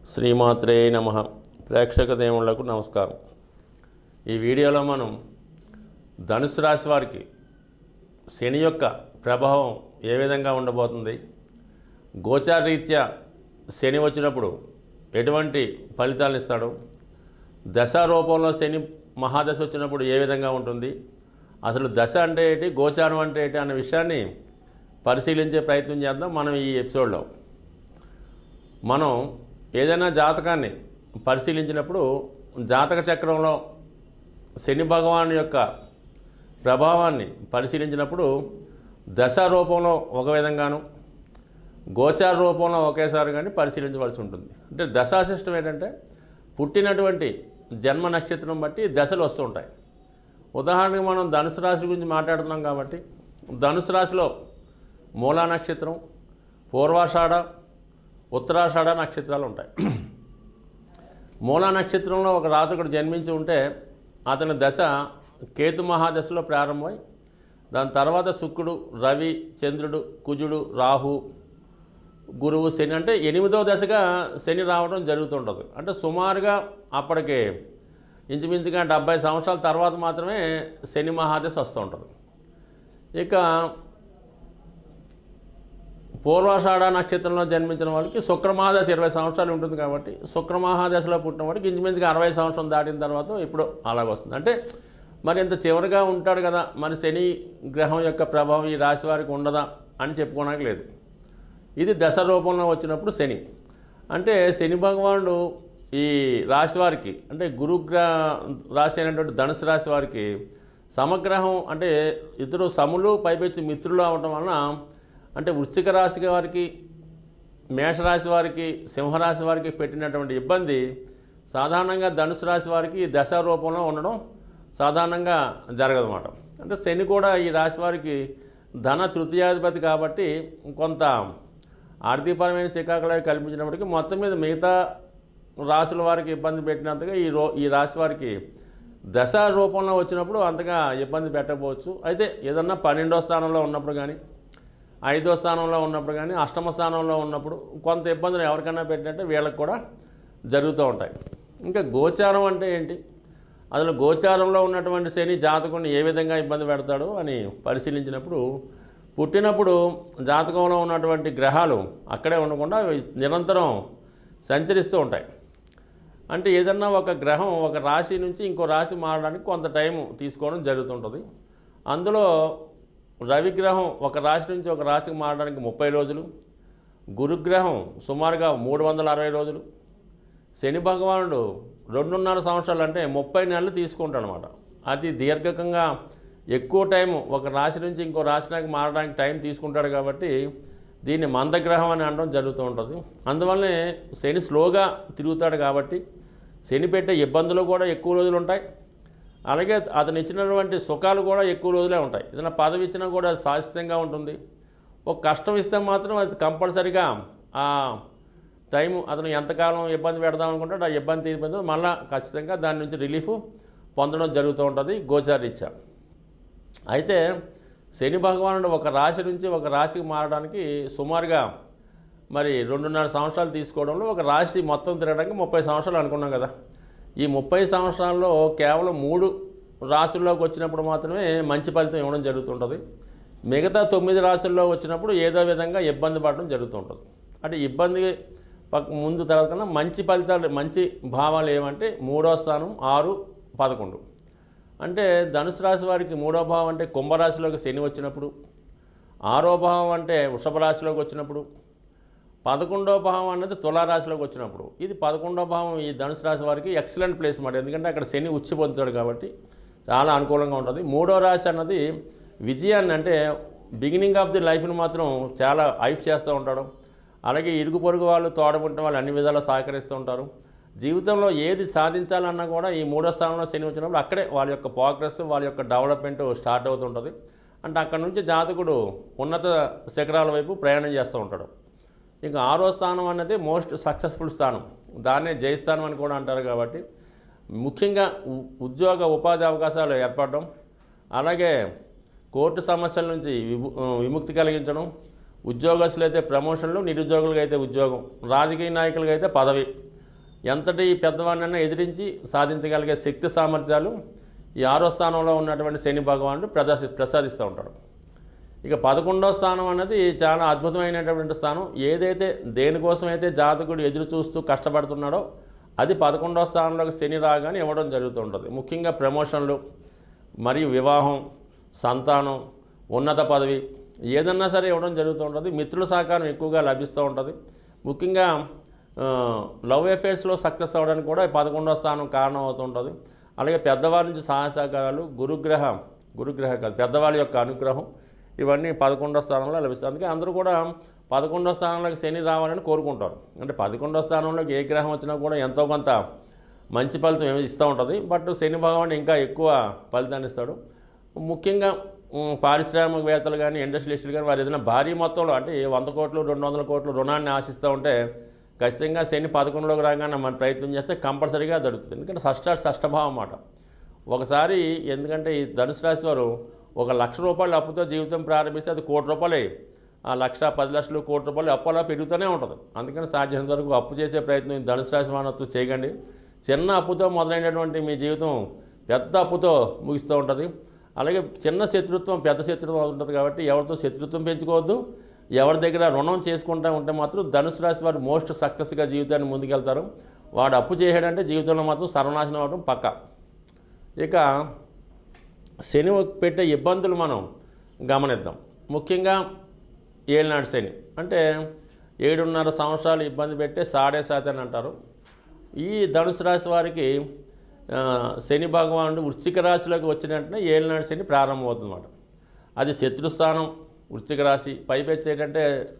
శ్రీమాత్రే నమ ప్రేక్షక దేవుళ్లకు నమస్కారం ఈ వీడియోలో మనం ధనుసు రాశి వారికి శని యొక్క ప్రభావం ఏ విధంగా ఉండబోతుంది గోచారీత్యా శని వచ్చినప్పుడు ఎటువంటి ఫలితాలను ఇస్తాడు దశ రూపంలో శని మహాదశ వచ్చినప్పుడు ఏ విధంగా ఉంటుంది అసలు దశ అంటే ఏంటి గోచారం అంటే ఏంటి అనే విషయాన్ని పరిశీలించే ప్రయత్నం చేద్దాం మనం ఈ ఎపిసోడ్లో మనం ఏదైనా జాతకాన్ని పరిశీలించినప్పుడు జాతక చక్రంలో శని భగవాన్ యొక్క ప్రభావాన్ని పరిశీలించినప్పుడు దశ రూపంలో ఒక విధంగాను గోచార రూపంలో ఒకేసారి కానీ పరిశీలించవలసి ఉంటుంది అంటే దశా సిస్టమ్ ఏంటంటే పుట్టినటువంటి జన్మ నక్షత్రం బట్టి దశలు వస్తూ ఉంటాయి ఉదాహరణకు మనం ధనుసు రాశి గురించి మాట్లాడుతున్నాం కాబట్టి ధనుసు రాశిలో మూలా నక్షత్రం పూర్వాషాఢ ఉత్తరాషాఢ నక్షత్రాలు ఉంటాయి మూలా నక్షత్రంలో ఒక రాజుకుడు జన్మించి ఉంటే అతని దశ కేతు మహాదశలో ప్రారంభమై దాని తర్వాత శుక్రుడు రవి చంద్రుడు కుజుడు రాహు గురువు శని అంటే ఎనిమిదో దశగా శని రావడం జరుగుతుంటుంది అంటే సుమారుగా అప్పటికి ఇంచుమించుగా డెబ్బై సంవత్సరాల తర్వాత మాత్రమే శని మహాదశ వస్తూ ఉంటుంది ఇక పూర్వాషాఢ నక్షత్రంలో జన్మించిన వాళ్ళకి శుక్రమహాదశ ఇరవై సంవత్సరాలు ఉంటుంది కాబట్టి శుక్రమహాదశలో పుట్టిన వాడికి ఇంచుమించుగా అరవై సంవత్సరం దాటిన తర్వాత ఇప్పుడు అలాగ వస్తుంది అంటే మరి ఇంత చివరిగా ఉంటాడు కదా మరి శని గ్రహం యొక్క ప్రభావం ఈ రాశి వారికి ఉండదా అని చెప్పుకోవడానికి లేదు ఇది దశ రూపంలో వచ్చినప్పుడు శని అంటే శని భగవానుడు ఈ రాశి వారికి అంటే గురుగ్ర రాశి అయినటువంటి ధనుసు రాశి వారికి సమగ్రహం అంటే ఇద్దరు సములు పైపెచ్చి మిత్రులు అవడం వలన అంటే వృశ్చిక రాశి వారికి మేషరాశి వారికి సింహరాశి వారికి పెట్టినటువంటి ఇబ్బంది సాధారణంగా ధనుసు రాశి వారికి ఈ దశ రూపంలో ఉండడం సాధారణంగా జరగదన్నమాట అంటే శని కూడా ఈ రాశి వారికి ధన తృతీయాధిపతి కాబట్టి కొంత ఆర్థికపరమైన చికాకులు కల్పించినప్పటికీ మొత్తం మీద మిగతా రాశుల వారికి ఇబ్బంది పెట్టినంతగా ఈ రో ఈ రాశి వారికి దశ రూపంలో వచ్చినప్పుడు అంతగా ఇబ్బంది పెట్టకపోవచ్చు అయితే ఏదన్నా పన్నెండో స్థానంలో ఉన్నప్పుడు కానీ ఐదో స్థానంలో ఉన్నప్పుడు కానీ అష్టమ స్థానంలో ఉన్నప్పుడు కొంత ఇబ్బందులు ఎవరికైనా పెట్టినట్టే వీళ్ళకి కూడా జరుగుతూ ఉంటాయి ఇంకా గోచారం అంటే ఏంటి అసలు గోచారంలో ఉన్నటువంటి శని జాతకుని ఏ విధంగా ఇబ్బంది పెడతాడు అని పరిశీలించినప్పుడు పుట్టినప్పుడు జాతకంలో ఉన్నటువంటి గ్రహాలు అక్కడే ఉండకుండా అవి నిరంతరం సంచరిస్తూ ఉంటాయి అంటే ఏదన్నా ఒక గ్రహం ఒక రాశి నుంచి ఇంకో రాశి మారడానికి కొంత టైం తీసుకోవడం జరుగుతుంటుంది అందులో రవిగ్రహం ఒక రాశి నుంచి ఒక రాశికి మారడానికి ముప్పై రోజులు గురుగ్రహం సుమారుగా మూడు వందల అరవై రోజులు శని భగవానుడు రెండున్నర సంవత్సరాలు అంటే ముప్పై నెలలు తీసుకుంటాడు అనమాట అతి దీర్ఘకంగా ఎక్కువ టైం ఒక రాశి నుంచి ఇంకో రాశికి మారడానికి టైం తీసుకుంటాడు కాబట్టి దీన్ని మందగ్రహం అని అనడం జరుగుతూ ఉంటుంది అందువల్లనే శని స్లోగా తిరుగుతాడు కాబట్టి శని పెట్టే ఇబ్బందులు కూడా ఎక్కువ రోజులు ఉంటాయి అలాగే అతను ఇచ్చినటువంటి సుఖాలు కూడా ఎక్కువ రోజులే ఉంటాయి ఏదైనా పదవి ఇచ్చినా కూడా శాశ్వతంగా ఉంటుంది ఒక కష్టం ఇస్తే మాత్రం అది కంపల్సరిగా ఆ టైం అతను ఎంతకాలం ఇబ్బంది పెడదాం అనుకుంటాడో ఆ ఇబ్బంది తీరిపోయిందో మళ్ళీ ఖచ్చితంగా దాని నుంచి రిలీఫ్ పొందడం జరుగుతూ ఉంటుంది గోచారీత్యా అయితే శని భగవానుడు ఒక రాశి నుంచి ఒక రాశికి మారడానికి సుమారుగా మరి రెండున్నర సంవత్సరాలు తీసుకోవడంలో ఒక రాశి మొత్తం తిరగడానికి ముప్పై సంవత్సరాలు అనుకున్నాం కదా ఈ ముప్పై సంవత్సరాల్లో కేవలం మూడు రాశుల్లోకి వచ్చినప్పుడు మాత్రమే మంచి ఫలితం ఇవ్వడం జరుగుతుంటుంది మిగతా తొమ్మిది రాశుల్లో వచ్చినప్పుడు ఏదో విధంగా ఇబ్బంది పడడం జరుగుతుంటుంది అంటే ఇబ్బంది పక్క ముందు తర్వాత కన్నా మంచి ఫలితాలు మంచి భావాలు ఏమంటే మూడో స్థానం ఆరు పదకొండు అంటే ధనుసు రాశి వారికి మూడో భావం అంటే కుంభరాశిలోకి శని వచ్చినప్పుడు ఆరో భావం అంటే వృషభ రాశిలోకి వచ్చినప్పుడు పదకొండో భావం అనేది తులారాశిలోకి వచ్చినప్పుడు ఇది పదకొండో భావం ఈ ధనుసు రాశి వారికి ఎక్సలెంట్ ప్లేస్ మాట ఎందుకంటే అక్కడ శని ఉచ్చి పొందుతాడు కాబట్టి చాలా అనుకూలంగా ఉంటుంది మూడో రాశి అన్నది విజయాన్ని అంటే బిగినింగ్ ఆఫ్ ది లైఫ్ని మాత్రం చాలా హైప్ చేస్తూ ఉంటాడు అలాగే ఇరుగు పొరుగు వాళ్ళు తోడబుట్టిన వాళ్ళు అన్ని విధాలా సహకరిస్తూ ఉంటారు జీవితంలో ఏది సాధించాలన్నా కూడా ఈ మూడో స్థానంలో శని వచ్చినప్పుడు అక్కడే వాళ్ళ యొక్క ప్రోగ్రెస్ వాళ్ళ యొక్క డెవలప్మెంట్ స్టార్ట్ అవుతుంటుంది అంటే అక్కడ నుంచి జాతకుడు ఉన్నత శిఖరాల వైపు ప్రయాణం చేస్తూ ఉంటాడు ఇంకా ఆరో స్థానం అన్నది మోస్ట్ సక్సెస్ఫుల్ స్థానం దాన్నే జయస్థానం అని కూడా అంటారు కాబట్టి ముఖ్యంగా ఉ- ఉద్యోగ ఉపాధి అవకాశాలు ఏర్పడడం అలాగే కోర్టు సమస్యల నుంచి విము విముక్తి కలిగించడం ఉద్యోగస్తులు అయితే ప్రమోషన్లు నిరుద్యోగులకు అయితే ఉద్యోగం రాజకీయ నాయకులకు అయితే పదవి ఎంతటి పెద్దవాడినైనా ఎదిరించి సాధించగలిగే శక్తి సామర్థ్యాలు ఈ ఆరో స్థానంలో ఉన్నటువంటి శని భగవానుడు ప్రదర్శి ప్రసాదిస్తూ ఉంటాడు ఇక పదకొండో స్థానం అన్నది చాలా అద్భుతమైనటువంటి స్థానం ఏదైతే దేనికోసం అయితే జాతకుడు ఎదురు చూస్తూ కష్టపడుతున్నాడో అది పదకొండో స్థానంలోకి శని రాగానే ఇవ్వడం జరుగుతూ ఉంటుంది ముఖ్యంగా ప్రమోషన్లు మరియు వివాహం సంతానం ఉన్నత పదవి ఏదన్నా సరే ఇవ్వడం జరుగుతూ ఉంటుంది మిత్రుల సహకారం ఎక్కువగా లభిస్తూ ఉంటుంది ముఖ్యంగా ఆ, లవ్ అఫేర్స్లో సక్సెస్ అవ్వడానికి కూడా ఈ పదకొండో స్థానం కారణం అవుతుంటుంది అలాగే పెద్దవారి నుంచి సహాయ సహకారాలు గురుగ్రహం గురుగ్రహ కాదు పెద్దవాళ్ళ యొక్క అనుగ్రహం ఇవన్నీ పదకొండో స్థానంలో లభిస్తాయి అందుకే అందరూ కూడా పదకొండో స్థానంలోకి శని రావాలని కోరుకుంటారు అంటే పదకొండో స్థానంలోకి ఏ గ్రహం వచ్చినా కూడా ఎంతో కొంత మంచి ఫలితం ఏమి ఇస్తూ ఉంటుంది బట్ శని భగవాన్ ఇంకా ఎక్కువ ఫలితాన్ని ఇస్తాడు ముఖ్యంగా ఉమ్, పారిశ్రామికవేత్తలు కానీ ఇండస్ట్రియలిస్టులు కానీ వారు ఏదైనా భారీ మొత్తంలో అంటే వంద కోట్లు రెండు వందల కోట్లు రుణాన్ని ఆశిస్తూ ఉంటే ఖచ్చితంగా శని పదకొండులోకి రాగానే మనం ప్రయత్నం చేస్తే కంపల్సరీగా దొరుకుతుంది ఎందుకంటే షష్ట షష్టభావం అన్నమాట ఒకసారి ఎందుకంటే ఈ ధనుసు రాశి వారు ఒక లక్ష రూపాయలు అప్పుతో జీవితం ప్రారంభిస్తే అది కోటి రూపాయలే ఆ లక్ష పది లక్షలు కోటి రూపాయలు అప్పు అలా పెరుగుతూనే ఉంటుంది అందుకని సాధ్యమైనంత వరకు అప్పు చేసే ప్రయత్నం ఈ ధనుసు రాశి వానతో చేయకండి చిన్న అప్పుతో మొదలైనటువంటి మీ జీవితం పెద్ద అప్పుతో ముగిస్తూ ఉంటుంది అలాగే చిన్న శత్రుత్వం పెద్ద శత్రుత్వం అవుతుంటుంది కాబట్టి ఎవరితో శత్రుత్వం పెంచుకోవద్దు ఎవరి దగ్గర రుణం చేసుకుంటూ ఉంటే మాత్రం ధనుసు రాశి వారు మోస్ట్ సక్సెస్గా జీవితాన్ని ముందుకెళ్తారు వాడు అప్పు చేయడంటే జీవితంలో మాత్రం సర్వనాశనం అవడం పక్కా ఇక శని పెట్టే ఇబ్బందులు మనం గమనిద్దాం ముఖ్యంగా ఏలినాడు శని అంటే ఏడున్నర సంవత్సరాలు ఇబ్బంది పెట్టే సాడే సాతి అని అంటారు ఈ ధనుసు రాశి వారికి ఆ, శని భగవానుడు వృశ్చిక రాశిలోకి వచ్చిన వెంటనే ఏలినాడు శని ప్రారంభమవుతుందన్నమాట అది శత్రుస్థానం వృశ్చిక రాశి పైపెచ్చి ఏంటంటే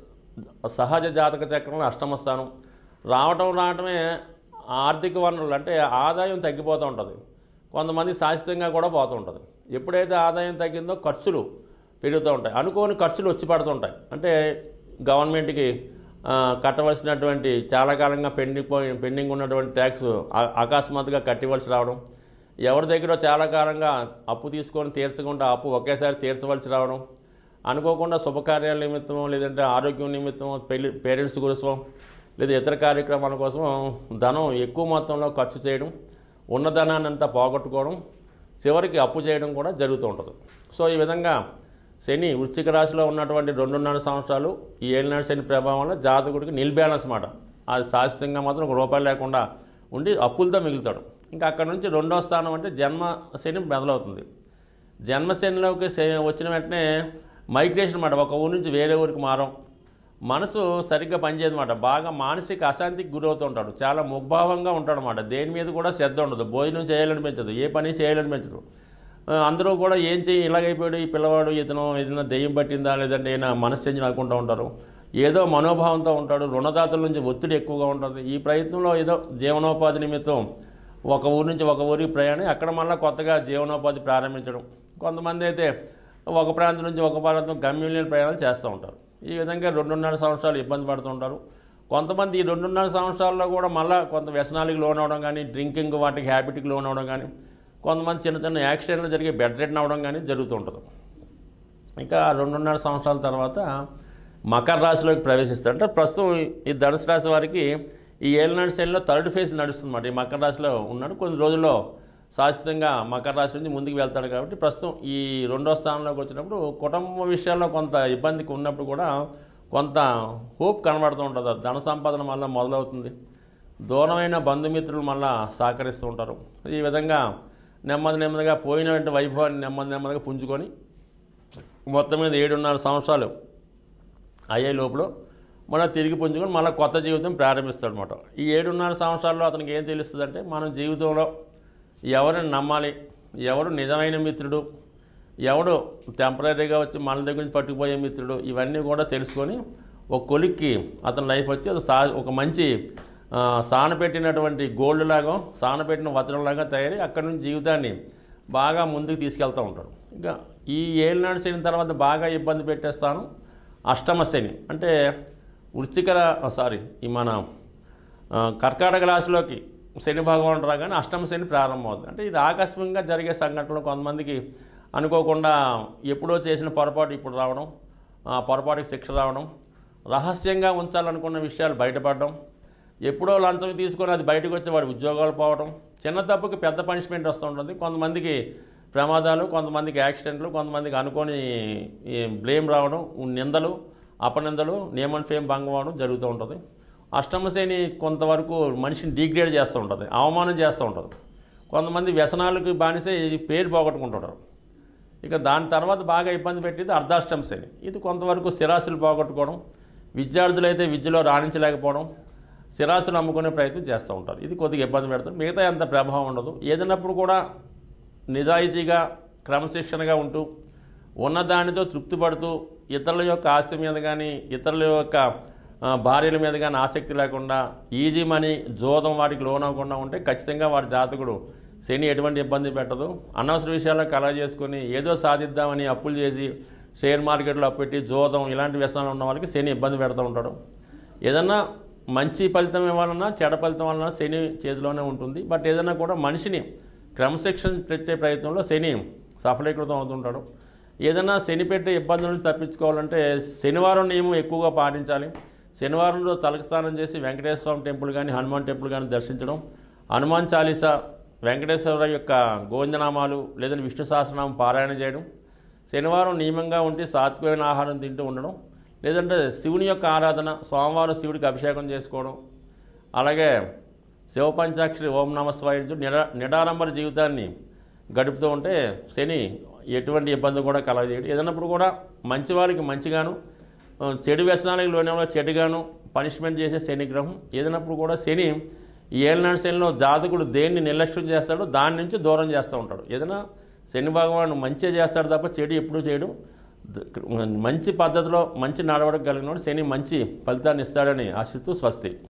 సహజ జాతక చక్రంలో అష్టమ స్థానం రావటం రావటమే ఆర్థిక వనరులు అంటే ఆదాయం తగ్గిపోతూ ఉంటుంది కొంతమంది శాశ్వతంగా కూడా పోతూ ఉంటుంది ఎప్పుడైతే ఆదాయం తగ్గిందో ఖర్చులు పెరుగుతూ ఉంటాయి అనుకోని ఖర్చులు వచ్చి పడుతుంటాయి అంటే గవర్నమెంట్కి ఆ, కట్టవలసినటువంటి చాలా కాలంగా పెండింగ్ పోయి పెండింగ్ ఉన్నటువంటి ట్యాక్స్ ఆ- అకస్మాత్తుగా కట్టివలసి రావడం ఎవరి దగ్గర చాలా కాలంగా అప్పు తీసుకొని తీర్చకుండా అప్పు ఒకేసారి తీర్చవలసి రావడం అనుకోకుండా శుభకార్యాల నిమిత్తం లేదంటే ఆరోగ్యం నిమిత్తం పెళ్లి పేరెంట్స్ కోసం లేదా ఇతర కార్యక్రమాల కోసం ధనం ఎక్కువ మొత్తంలో ఖర్చు చేయడం ఉన్న ధనాన్ని అంతా పోగొట్టుకోవడం చివరికి అప్పు చేయడం కూడా జరుగుతూ ఉంటుంది సో ఈ విధంగా శని వృశ్చిక రాశిలో ఉన్నటువంటి రెండున్నర సంవత్సరాలు ఈ ఏలినాడు శని ప్రభావం వల్ల జాతకుడికి నిల్ బ్యాలెన్స్ మాట అది శాశ్వతంగా మాత్రం ఒక రూపాయి లేకుండా ఉండి అప్పులతో మిగులుతాడు ఇంకా అక్కడ నుంచి రెండో స్థానం అంటే జన్మ శని మొదలవుతుంది జన్మశనిలోకి శ- వచ్చిన వెంటనే మైగ్రేషన్ మాట ఒక ఊరి నుంచి వేరే ఊరికి మారం మనసు సరిగ్గా పనిచేయదు మాట బాగా మానసిక అశాంతికి గురవుతూ ఉంటాడు చాలా ముగ్భావంగా ఉంటాడు అనమాట దేని మీద కూడా శ్రద్ధ ఉండదు భోజనం చేయాలనిపించదు ఏ పని చేయాలనిపించదు ఆ, అందరూ కూడా ఏం చేయి ఇలాగైపోయాడు ఈ పిల్లవాడు ఇతను ఏదైనా దెయ్యం పట్టిందా లేదంటే ఏమైనా మనశ్చంజన అనుకుంటూ ఉంటారు ఏదో మనోభావంతో ఉంటాడు రుణదాతల నుంచి ఒత్తిడి ఎక్కువగా ఉంటుంది ఈ ప్రయత్నంలో ఏదో జీవనోపాధి నిమిత్తం ఒక ఊరి నుంచి ఒక ఊరికి ప్రయాణం అక్కడ మళ్ళీ కొత్తగా జీవనోపాధి ప్రారంభించడం కొంతమంది అయితే ఒక ప్రాంతం నుంచి ఒక ప్రాంతం గమ్యం ప్రయాణాలు చేస్తూ ఉంటారు ఈ విధంగా రెండున్నర సంవత్సరాలు ఇబ్బంది పడుతుంటారు కొంతమంది ఈ రెండున్నర సంవత్సరాల్లో కూడా మళ్ళీ కొంత వ్యసనాలకు లోన్ అవడం కానీ డ్రింకింగ్ వాటికి హ్యాబిట్కి లోన్ అవడం కానీ కొంతమంది చిన్న చిన్న యాక్సిడెంట్లు జరిగే బెడ్ రెడ్ అవడం కానీ జరుగుతూ ఉంటుంది ఇక రెండున్నర సంవత్సరాల తర్వాత మకర రాశిలోకి ప్రవేశిస్తారు అంటే ప్రస్తుతం ఈ ధనుసు రాశి వారికి ఈ ఏలినాడు శైలిలో థర్డ్ ఫేజ్ నడుస్తుందన్నమాట ఈ మకర రాశిలో ఉన్నాడు కొన్ని రోజుల్లో శాశ్వతంగా మకర రాశి నుంచి ముందుకు వెళ్తాడు కాబట్టి ప్రస్తుతం ఈ రెండో స్థానంలోకి వచ్చినప్పుడు కుటుంబ విషయాల్లో కొంత ఇబ్బందికి ఉన్నప్పుడు కూడా కొంత హోప్ కనబడుతూ ఉంటుంది ధన సంపాదన మళ్ళీ మొదలవుతుంది దూరమైన బంధుమిత్రులు మళ్ళా సహకరిస్తూ ఉంటారు ఈ విధంగా నెమ్మది నెమ్మదిగా పోయినటువంటి వైభవాన్ని నెమ్మది నెమ్మదిగా పుంజుకొని మొత్తం మీద ఏడున్నర సంవత్సరాలు అయ్యే లోపల మళ్ళీ తిరిగి పుంజుకొని మళ్ళీ కొత్త జీవితం ప్రారంభిస్తాడు అనమాట ఈ ఏడున్నర సంవత్సరాల్లో అతనికి ఏం తెలుస్తుందంటే మనం జీవితంలో ఎవరిని నమ్మాలి ఎవడు నిజమైన మిత్రుడు ఎవడు టెంపరీగా వచ్చి మన దగ్గర నుంచి పట్టుకుపోయే మిత్రుడు ఇవన్నీ కూడా తెలుసుకొని ఒక కొలిక్కి అతని లైఫ్ వచ్చి అది సా ఒక మంచి ఆ, సానపెట్టినటువంటి గోల్డ్ లాగా సానపెట్టిన వజ్రంలాగా తయారై అక్కడి నుంచి జీవితాన్ని బాగా ముందుకు తీసుకెళ్తూ ఉంటాడు ఇంకా ఈ ఏళ్ళనాడు శని తర్వాత బాగా ఇబ్బంది పెట్టేస్తాను అష్టమ శని అంటే వృశ్చిక రా- సారీ ఈ మన ఆ, కర్కాటక రాశిలోకి శని భగవానుడు రాగానే అష్టమ శని ప్రారంభమవుతుంది అంటే ఇది ఆకస్మికంగా జరిగే సంఘటనలు కొంతమందికి అనుకోకుండా ఎప్పుడో చేసిన పొరపాటు ఇప్పుడు రావడం ఆ పొరపాటుకి శిక్ష రావడం రహస్యంగా ఉంచాలనుకున్న విషయాలు బయటపడడం ఎప్పుడో లంచం తీసుకొని అది బయటకు వచ్చి వాడి ఉద్యోగాలు పోవడం చిన్న తప్పుకి పెద్ద పనిష్మెంట్ వస్తూ ఉంటుంది కొంతమందికి ప్రమాదాలు కొంతమందికి యాక్సిడెంట్లు కొంతమందికి అనుకోని ఈ బ్లేమ్ రావడం నిందలు అపనిందలు నియమన్ ఫేమ్ భంగం అవ్వడం జరుగుతూ ఉంటుంది అష్టమశని కొంతవరకు మనిషిని డిగ్రేడ్ చేస్తూ ఉంటుంది అవమానం చేస్తూ ఉంటుంది కొంతమంది వ్యసనాలకు బానిసే ఈ పేరు పోగొట్టుకుంటుంటారు ఇక దాని తర్వాత బాగా ఇబ్బంది పెట్టేది అర్ధాష్టమ శని ఇది కొంతవరకు స్థిరాస్తులు పోగొట్టుకోవడం విద్యార్థులైతే విద్యలో రాణించలేకపోవడం స్థిరాస్తులు అమ్ముకునే ప్రయత్నం చేస్తూ ఉంటారు ఇది కొద్దిగా ఇబ్బంది పెడుతుంది మిగతా అంత ప్రభావం ఉండదు ఏదైనప్పుడు కూడా నిజాయితీగా క్రమశిక్షణగా ఉంటూ ఉన్నదానితో తృప్తి పడుతూ ఇతరుల యొక్క ఆస్తి మీద కానీ ఇతరుల యొక్క ఆ, భార్యల మీద కానీ ఆసక్తి లేకుండా ఈజీ మనీ జోదం వాటికి లోన్ అవ్వకుండా ఉంటే ఖచ్చితంగా వారి జాతకుడు శని ఎటువంటి ఇబ్బంది పెట్టదు అనవసర విషయాల్లో కలగ చేసుకొని ఏదో సాధిద్దామని అప్పులు చేసి షేర్ మార్కెట్లో అప్పెట్టి జోదం ఇలాంటి వ్యసనాలు ఉన్న వాళ్ళకి శని ఇబ్బంది పెడుతూ ఉంటాడు ఏదన్నా మంచి ఫలితం ఇవ్వాలన్నా చెడ ఫలితం వలన శని చేతిలోనే ఉంటుంది బట్ ఏదైనా కూడా మనిషిని క్రమశిక్షణ పెట్టే ప్రయత్నంలో శని సఫలీకృతం అవుతుంటాడు ఏదైనా శని పెట్టే ఇబ్బందుల నుంచి తప్పించుకోవాలంటే శనివారం నియమం ఎక్కువగా పాటించాలి శనివారం రోజు తలకు స్నానం చేసి వెంకటేశ్వర స్వామి టెంపుల్ కానీ హనుమాన్ టెంపుల్ కానీ దర్శించడం హనుమాన్ చాలీసా వెంకటేశ్వర యొక్క గోవిందనామాలు లేదంటే విష్ణు సహస్రనామం పారాయణ చేయడం శనివారం నియమంగా ఉంటే సాత్వికమైన ఆహారం తింటూ ఉండడం లేదంటే శివుని యొక్క ఆరాధన సోమవారం శివుడికి అభిషేకం చేసుకోవడం అలాగే శివ పంచాక్షరి ఓం నమ స్వాయించు నిడ నిడారంభర జీవితాన్ని గడుపుతూ ఉంటే శని ఎటువంటి ఇబ్బంది కూడా కలగజేయడు ఏదన్నప్పుడు కూడా మంచి వారికి మంచిగాను ఆ, చెడు వ్యసనాలకు లోనే చెడుగాను పనిష్మెంట్ చేసే శని గ్రహం ఏదైనప్పుడు కూడా శని ఈ ఏళ్ళనాడు శనిలో జాతకుడు దేన్ని నిర్లక్ష్యం చేస్తాడో దాని నుంచి దూరం చేస్తూ ఉంటాడు ఏదైనా శని భగవాను మంచి చేస్తాడు తప్ప చెడు ఎప్పుడూ చేయడు ద- మంచి పద్ధతిలో మంచి నడవడిక కలిగినవాడు శని మంచి ఫలితాన్ని ఇస్తాడని ఆశిస్తూ స్వస్తి